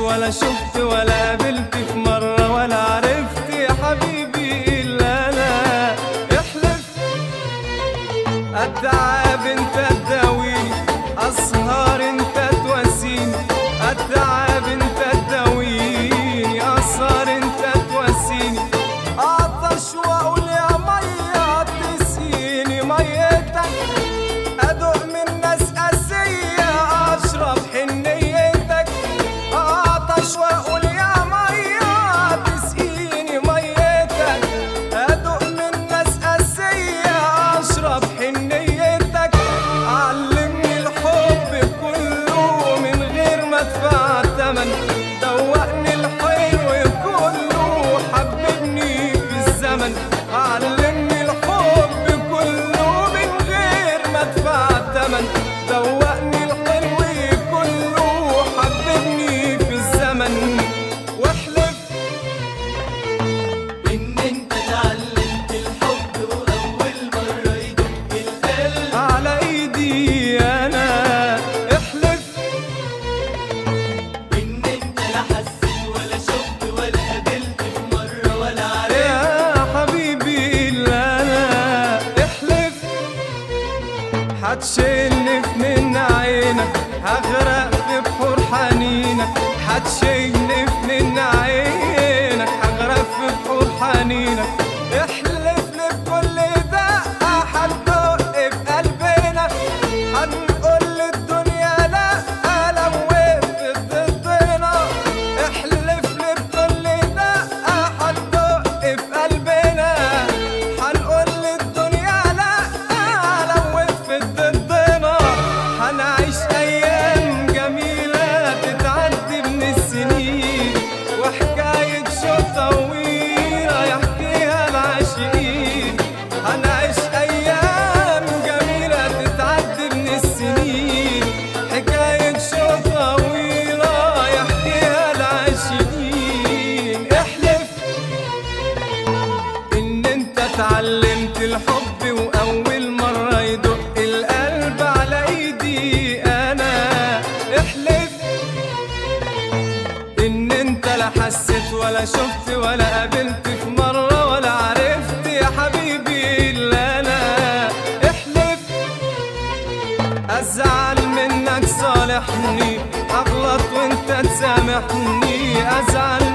ولا شفت ولا قابلت في مرة ولا عرفت يا حبيبي إلا أنا احلف التعب انت تداويني أسهر انت تواسيني التعب انت تداويني أسهر انت تواسيني أعطش وأقول يا مية تسقيني ميتك أدوق من ناس قاسية أشرب حنيتك أعطش وأقول يا مية تسقيني ميتك أدوق من ناس قاسية أشرب حنيتك علمني الحب كله من غير ما أدفع تمن دوقني الحلو كله حببني في الزمن علمني الحب كله من غير ما ادفع تمن دوقني الحلو كله حببني في الزمن واحلف إن أنت اتعلمت الحب وأول مرة يدق القلب على ايدي انا احلف إن أنت لا حسيت ولا شفت ولا قابلت في مرة ولا عرفت يا حبيبي الا انا احلف هتشيلني من عينك هغرق في بحور حنينك هتشيلني من عينك هغرق في بحور حنينك احلف لي بكل دقة هندق في قلبنا هنقول للدنيا لا لو وقفت ضدنا احلف لي بكل دقة هندق في قلبنا هنقول للدنيا لا لو وقفت ضدنا هنعيش ايام جميلة تتعدي من السنين وحكاية شوق طويلة يحكيها العاشقين هنعيش ايام جميلة تتعدي من السنين حكاية شوق طويلة يحكيها العاشقين احلف ان انت اتعلمت الحب واول مرة يدق القلب على ايدي انا احلف ان انت لا حسيت ولا شفت ولا قابلت في مرة ولا عرفت يا حبيبي الا انا احلف ازعل منك صالحني اغلط وانت تسامحني ازعل